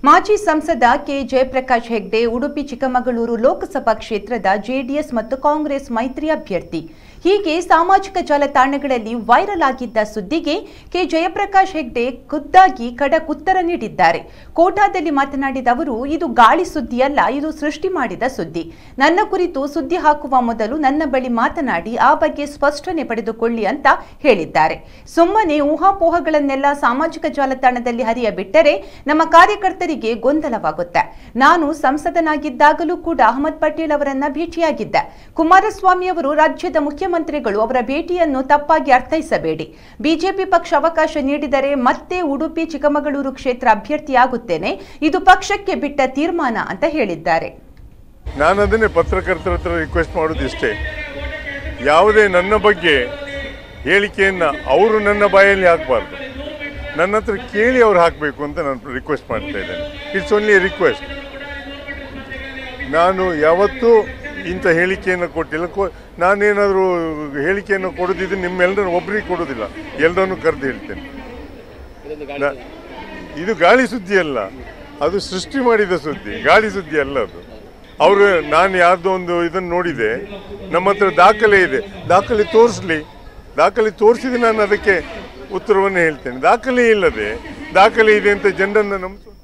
ಮಾಜಿ ಸಂಸದ ಕೆ ಜಯಪ್ರಕಾಶ್ ಹೆಗ್ಡೆ ಉಡುಪಿ ಚಿಕ್ಕಮಗಳೂರು ಲೋಕಸಭಾ ಕ್ಷೇತ್ರದ ಜೆಡಿಎಸ್ ಮತ್ತು ಕಾಂಗ್ರೆಸ್ ಮೈತ್ರಿ ಅಭ್ಯರ್ಥಿ ಹೀಗೆ ಸಾಮಾಜಿಕ ಜಾಲತಾಣಗಳಲ್ಲಿ ವೈರಲ್ ಆಗಿದ್ದ ಸುದ್ದಿಗೆ ಕೆ ಜಯಪ್ರಕಾಶ್ ಹೆಗ್ಡೆ ಖುದ್ದಾಗಿ ಖಡಕ್ ಉತ್ತರ ನೀಡಿದ್ದಾರೆ ಕೋಟಾದಲ್ಲಿ ಮಾತನಾಡಿದ ಅವರು ಇದು ಗಾಳಿ ಸುದ್ದಿಯಲ್ಲ ಇದು ಸೃಷ್ಟಿ ಮಾಡಿದ ಸುದ್ದಿ ನನ್ನ ಕುರಿತು ಸುದ್ದಿ ಹಾಕುವ ಮೊದಲು ನನ್ನ ಬಳಿ ಮಾತನಾಡಿ ಆ ಬಗ್ಗೆ ಸ್ಪಷ್ಟನೆ ಪಡೆದುಕೊಳ್ಳಿ ಅಂತ ಹೇಳಿದ್ದಾರೆ ಸುಮ್ಮನೆ ಊಹಾಪೋಹಗಳನ್ನೆಲ್ಲ ಸಾಮಾಜಿಕ ಜಾಲತಾಣದಲ್ಲಿ ಹರಿಯಬಿಟ್ಟರೆ ನಮ್ಮ ಕಾರ್ಯಕರ್ತರಿಗೆ ಗೊಂದಲವಾಗುತ್ತೆ ನಾನು ಸಂಸದನಾಗಿದ್ದಾಗಲೂ ಕೂಡ ಅಹಮದ್ ಪಟೇಲ್ ಅವರನ್ನ ಭೇಟಿಯಾಗಿದ್ದೆ ಕುಮಾರಸ್ವಾಮಿ ಅವರು ರಾಜ್ಯದ ಮುಖ್ಯಮಂತ್ರಿಗಳು ಅವರ ಭೇಟಿಯನ್ನು ತಪ್ಪಾಗಿ ಅರ್ಥೈಸಬೇಡಿ ಬಿಜೆಪಿ ಪಕ್ಷ ಅವಕಾಶ ನೀಡಿದರೆ ಮತ್ತೆ ಉಡುಪಿ ಚಿಕ್ಕಮಗಳೂರು ಕ್ಷೇತ್ರ ಅಭ್ಯರ್ಥಿಯಾಗುತ್ತೇನೆ ಇದು ಪಕ್ಷಕ್ಕೆ ಬಿಟ್ಟ ತೀರ್ಮಾನ ಅಂತ ಹೇಳಿದ್ದಾರೆ ನಾನು ಅದನ್ನೇ ಪತ್ರಕರ್ತರ ಹತ್ರ ರಿಕ್ವೆಸ್ಟ್ ಮಾಡೋದು ಇಷ್ಟೇ ಯಾವುದೇ ನನ್ನ ಬಗ್ಗೆ ಹೇಳಿಕೆಯನ್ನು ಅವರು ನನ್ನ ಬಾಯಲ್ಲಿ ಹಾಕಬಾರ್ದು ನನ್ನ ಹತ್ರ ಕೇಳಿ ಅವ್ರು ಹಾಕಬೇಕು ಅಂತ ನಾನು ರಿಕ್ವೆಸ್ಟ್ ಮಾಡ್ತಾ ಇದ್ದೇನೆ ಇಟ್ಸ್ ಓನ್ಲಿ ಎ ರಿಕ್ವೆಸ್ಟ್ ನಾನು ಯಾವತ್ತೂ ಇಂಥ ಹೇಳಿಕೆಯನ್ನು ಕೊಟ್ಟಿಲ್ಲ ಕೊ ನಾನೇನಾದರೂ ಹೇಳಿಕೆಯನ್ನು ಕೊಡೋದಿದ್ರೆ ನಿಮ್ಮೆಲ್ಲರನ್ನು ಒಬ್ಬರಿಗೆ ಕೊಡೋದಿಲ್ಲ ಎಲ್ಲರನ್ನು ಕರೆದು ಹೇಳ್ತೇನೆ ನಾ- ಇದು ಗಾಳಿ ಸುದ್ದಿ ಅಲ್ಲ ಅದು ಸೃಷ್ಟಿ ಮಾಡಿದ ಸುದ್ದಿ ಗಾಳಿ ಸುದ್ದಿ ಅಲ್ಲ ಅದು ಅವರು ನಾನು ಯಾರ್ದೋ ಒಂದು ಇದನ್ನು ನೋಡಿದೆ ನಮ್ಮ ಹತ್ರ ದಾಖಲೆ ಇದೆ ದಾಖಲೆ ತೋರಿಸ್ಲಿ ದಾಖಲೆ ತೋರಿಸಿದ್ರೆ ನಾನು ಅದಕ್ಕೆ ಉತ್ತರವನ್ನು ಹೇಳ್ತೇನೆ ದಾಖಲೆ ಇಲ್ಲದೆ ದಾಖಲೆ ಇದೆ ಅಂತ ಜನರನ್ನು ನಂಬಿಸೋದು